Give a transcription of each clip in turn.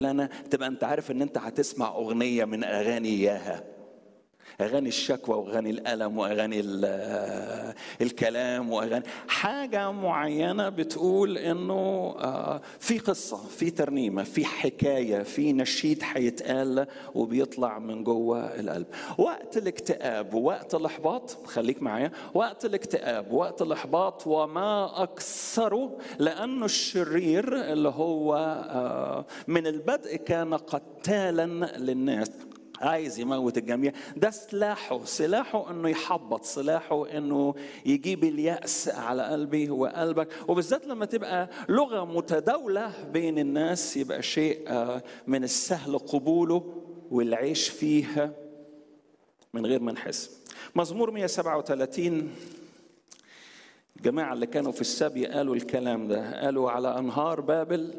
لنا تبقى انت عارف ان انت هتسمع اغنيه من اغاني اياها اغاني الشكوى واغاني الالم واغاني ال- الكلام واغاني حاجه معينه بتقول انه آه، في قصه في ترنيمه في حكايه في نشيد هيتقال وبيطلع من جوه القلب وقت الاكتئاب ووقت الاحباط خليك معايا وقت الاكتئاب وقت الاحباط وما اكثره لانه الشرير اللي هو آه، من البدء كان قتالا للناس عايز يموت الجميع ده سلاحه سلاحه انه يحبط سلاحه انه يجيب اليأس على قلبي وقلبك وبالذات لما تبقى لغة متداولة بين الناس يبقى شيء آه، من السهل قبوله والعيش فيه من غير ما نحس مزمور 137 الجماعة اللي كانوا في السبي قالوا الكلام ده قالوا على أنهار بابل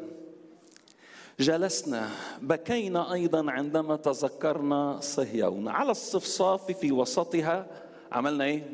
جلسنا بكينا ايضا عندما تذكرنا صهيون على الصفصاف في وسطها عملنا ايه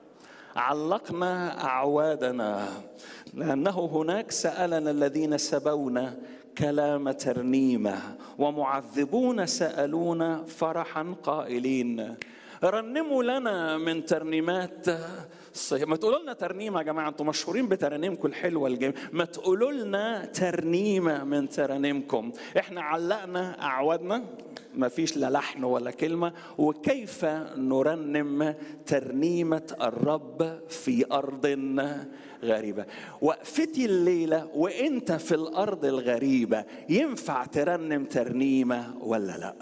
علقنا اعوادنا لانه هناك سالنا الذين سبونا كلام ترنيمه ومعذبون سالونا فرحا قائلين رنموا لنا من ترنيمات الصهيون ما تقولوا لنا ترنيمه يا جماعه انتم مشهورين بترانيمكم الحلوه الجميله ما تقولوا لنا ترنيمه من ترانيمكم احنا علقنا اعوادنا ما فيش لا لحن ولا كلمه وكيف نرنم ترنيمه الرب في ارض غريبه وقفتي الليله وانت في الارض الغريبه ينفع ترنم ترنيمه ولا لا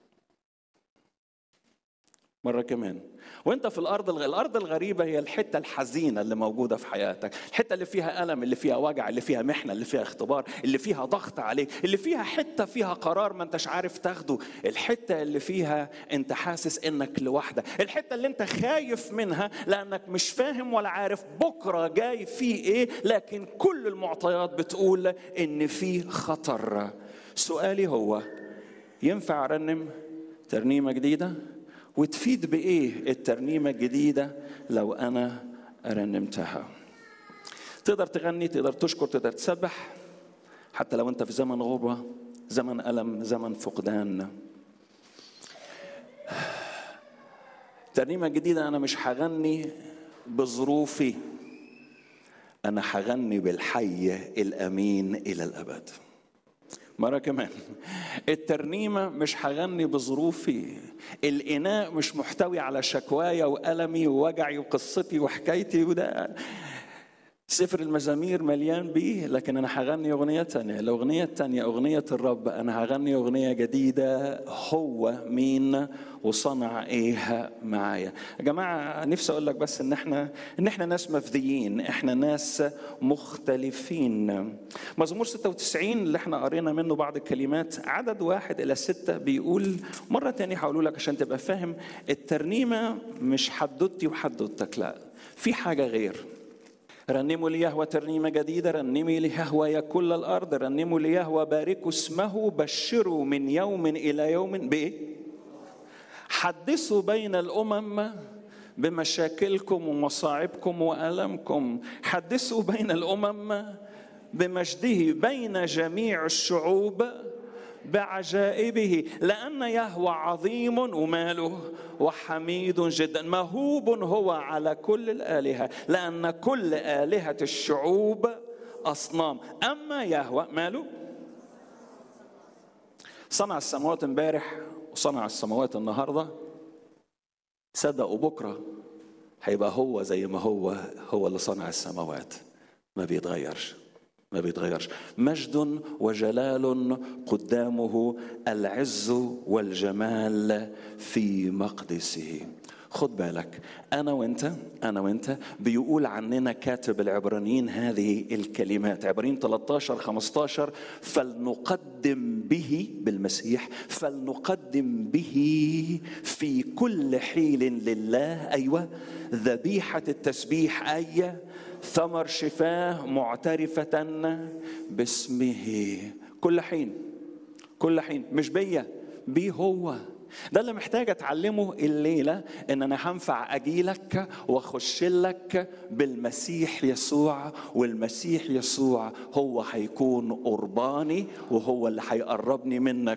مرة كمان وانت في الارض الغ... الارض الغريبه هي الحته الحزينه اللي موجوده في حياتك الحته اللي فيها الم اللي فيها وجع اللي فيها محنه اللي فيها اختبار اللي فيها ضغط عليك اللي فيها حته فيها قرار ما انتش عارف تاخده الحته اللي فيها انت حاسس انك لوحدك الحته اللي انت خايف منها لانك مش فاهم ولا عارف بكره جاي فيه ايه لكن كل المعطيات بتقول ان في خطر سؤالي هو ينفع ارنم ترنيمه جديده وتفيد بايه الترنيمه الجديده لو انا رنمتها تقدر تغني تقدر تشكر تقدر تسبح حتى لو انت في زمن غربه زمن الم زمن فقدان الترنيمه الجديده انا مش هغني بظروفي انا هغني بالحي الامين الى الابد مرة كمان الترنيمة مش هغني بظروفي الإناء مش محتوي على شكوايا وألمي ووجعي وقصتي وحكايتي وده سفر المزامير مليان بيه لكن أنا هغني أغنية تانية الأغنية التانية أغنية الرب أنا هغني أغنية جديدة هو مين وصنع إيه معايا يا جماعة نفسي أقول لك بس إن إحنا إن إحنا ناس مفديين إحنا ناس مختلفين مزمور 96 اللي إحنا قرينا منه بعض الكلمات عدد واحد إلى ستة بيقول مرة تانية هقوله لك عشان تبقى فاهم الترنيمة مش حدوتي وحدوتك لا في حاجة غير رنموا ليهوى ترنيمة جديدة رنمي ليهوى يا كل الأرض رنموا ليهوى باركوا اسمه بشروا من يوم إلى يوم بإيه؟ حدثوا بين الأمم بمشاكلكم ومصاعبكم وألمكم حدثوا بين الأمم بمجده بين جميع الشعوب بعجائبه لأن يهوى عظيم وماله وحميد جدا مهوب هو على كل الآلهة لأن كل آلهة الشعوب أصنام أما يهوى ماله صنع السماوات امبارح وصنع السماوات النهارده صدقوا بكره هيبقى هو زي ما هو هو اللي صنع السماوات ما بيتغيرش ما بيتغيرش مجد وجلال قدامه العز والجمال في مقدسه خد بالك انا وانت انا وانت بيقول عننا كاتب العبرانيين هذه الكلمات عبرانيين 13 15 فلنقدم به بالمسيح فلنقدم به في كل حين لله ايوه ذبيحه التسبيح اي ثمر شفاه معترفه باسمه كل حين كل حين مش بيا بيه هو ده اللي محتاج اتعلمه الليله ان انا هنفع اجيلك واخش لك بالمسيح يسوع والمسيح يسوع هو هيكون قرباني وهو اللي هيقربني منك